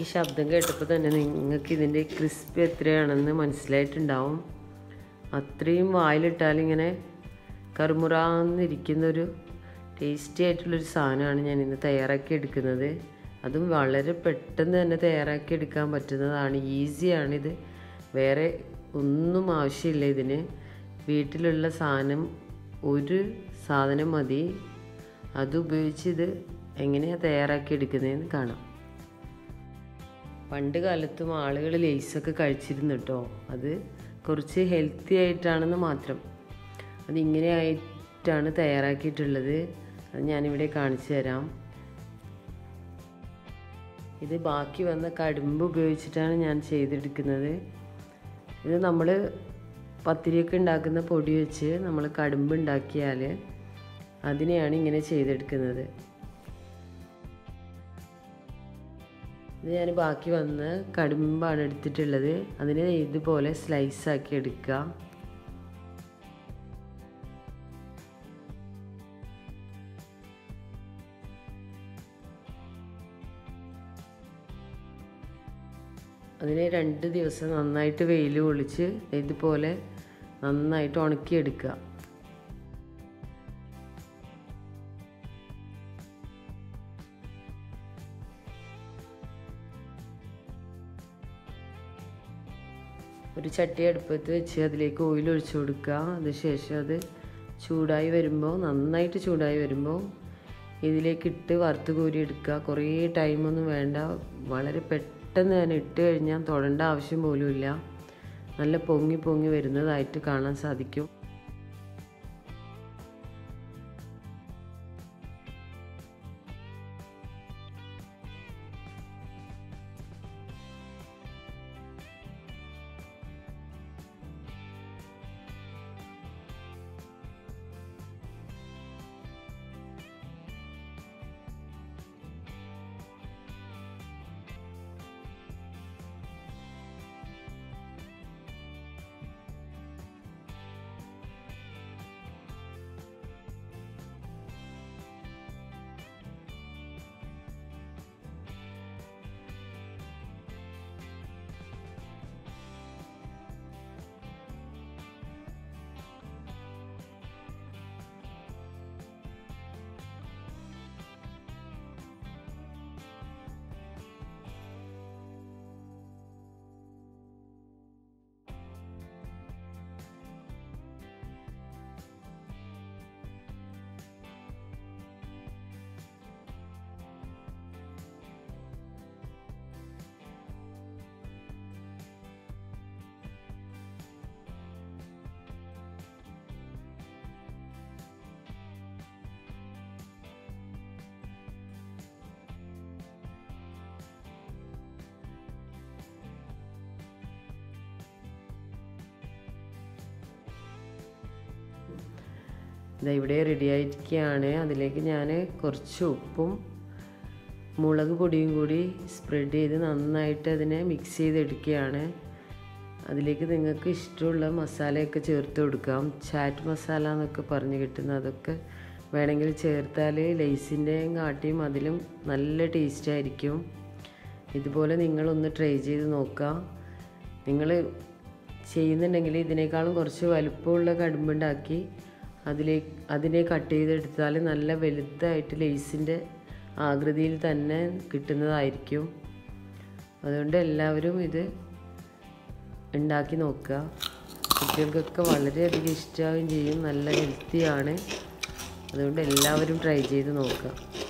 ശബ്ദം കേട്ടപ്പോൾ തന്നെ നിങ്ങൾക്ക് ഇതിൻ്റെ ക്രിസ്പ് എത്രയാണെന്ന് മനസ്സിലായിട്ടുണ്ടാവും അത്രയും വായിലിട്ടാലിങ്ങനെ കറുമുറാന്നിരിക്കുന്നൊരു ടേസ്റ്റി ആയിട്ടുള്ളൊരു സാധനമാണ് ഞാൻ ഇന്ന് തയ്യാറാക്കി എടുക്കുന്നത് അതും വളരെ പെട്ടെന്ന് തന്നെ തയ്യാറാക്കി എടുക്കാൻ പറ്റുന്നതാണ് ഈസിയാണിത് വേറെ ഒന്നും ആവശ്യമില്ല ഇതിന് വീട്ടിലുള്ള സാധനം ഒരു സാധനം മതി അത് ഉപയോഗിച്ച് ഇത് എങ്ങനെയാണ് തയ്യാറാക്കി എടുക്കുന്നതെന്ന് കാണാം പണ്ട് കാലത്തും ആളുകൾ ലേസൊക്കെ കഴിച്ചിരുന്നു കേട്ടോ അത് കുറച്ച് ഹെൽത്തി ആയിട്ടാണെന്ന് മാത്രം അതിങ്ങനെ ആയിട്ടാണ് തയ്യാറാക്കിയിട്ടുള്ളത് അത് ഞാനിവിടെ കാണിച്ചു തരാം ഇത് ബാക്കി വന്ന കടുമ്പ് ഉപയോഗിച്ചിട്ടാണ് ഞാൻ ചെയ്തെടുക്കുന്നത് ഇത് നമ്മൾ പത്തിരിയൊക്കെ ഉണ്ടാക്കുന്ന പൊടി വെച്ച് നമ്മൾ കടുമ്പ് ഉണ്ടാക്കിയാൽ അതിനെയാണ് ഇങ്ങനെ ചെയ്തെടുക്കുന്നത് ഇത് ഞാൻ ബാക്കി വന്ന് കടുമ്പാണ് എടുത്തിട്ടുള്ളത് അതിനെ ഇതുപോലെ സ്ലൈസ് ആക്കി എടുക്കുക അതിനെ രണ്ട് ദിവസം നന്നായിട്ട് വെയിൽ കൊള്ളിച്ച് ഇതുപോലെ നന്നായിട്ട് ഉണക്കിയെടുക്കുക ഒരു ചട്ടി അടുപ്പത്ത് വെച്ച് അതിലേക്ക് ഓയിൽ ഒഴിച്ചു കൊടുക്കുക അതിനുശേഷം അത് ചൂടായി വരുമ്പോൾ നന്നായിട്ട് ചൂടായി വരുമ്പോൾ ഇതിലേക്ക് ഇട്ട് വറുത്ത് കോരി എടുക്കുക കുറേ ടൈമൊന്നും വേണ്ട വളരെ പെട്ടെന്ന് തന്നെ ഇട്ട് കഴിഞ്ഞാൽ തൊടേണ്ട ആവശ്യം പോലുമില്ല നല്ല പൊങ്ങി പൊങ്ങി വരുന്നതായിട്ട് കാണാൻ സാധിക്കും ഇതാ ഇവിടെ റെഡി ആയിരിക്കുകയാണ് അതിലേക്ക് ഞാൻ കുറച്ച് ഉപ്പും മുളക് പൊടിയും കൂടി സ്പ്രെഡ് ചെയ്ത് നന്നായിട്ട് അതിനെ മിക്സ് ചെയ്തെടുക്കുകയാണ് അതിലേക്ക് നിങ്ങൾക്ക് ഇഷ്ടമുള്ള മസാലയൊക്കെ ചേർത്ത് കൊടുക്കാം ചാറ്റ് മസാല എന്നൊക്കെ പറഞ്ഞ് കിട്ടുന്ന അതൊക്കെ വേണമെങ്കിൽ ചേർത്താൽ ലേസിൻ്റെയും കാട്ടിയും അതിലും നല്ല ടേസ്റ്റ് ആയിരിക്കും ഇതുപോലെ നിങ്ങളൊന്ന് ട്രൈ ചെയ്ത് നോക്കുക നിങ്ങൾ ചെയ്യുന്നുണ്ടെങ്കിൽ ഇതിനേക്കാളും കുറച്ച് വലുപ്പമുള്ള കടുമ്പുണ്ടാക്കി അതിലേക്ക് അതിനെ കട്ട് ചെയ്തെടുത്താൽ നല്ല വലുതായിട്ട് ലേസിൻ്റെ ആകൃതിയിൽ തന്നെ കിട്ടുന്നതായിരിക്കും അതുകൊണ്ട് എല്ലാവരും ഇത് ഉണ്ടാക്കി നോക്കുക കുട്ടികൾക്കൊക്കെ വളരെയധികം ഇഷ്ടമാവുകയും ചെയ്യും നല്ല ഹെൽത്തിയാണ് അതുകൊണ്ട് എല്ലാവരും ട്രൈ ചെയ്ത് നോക്കുക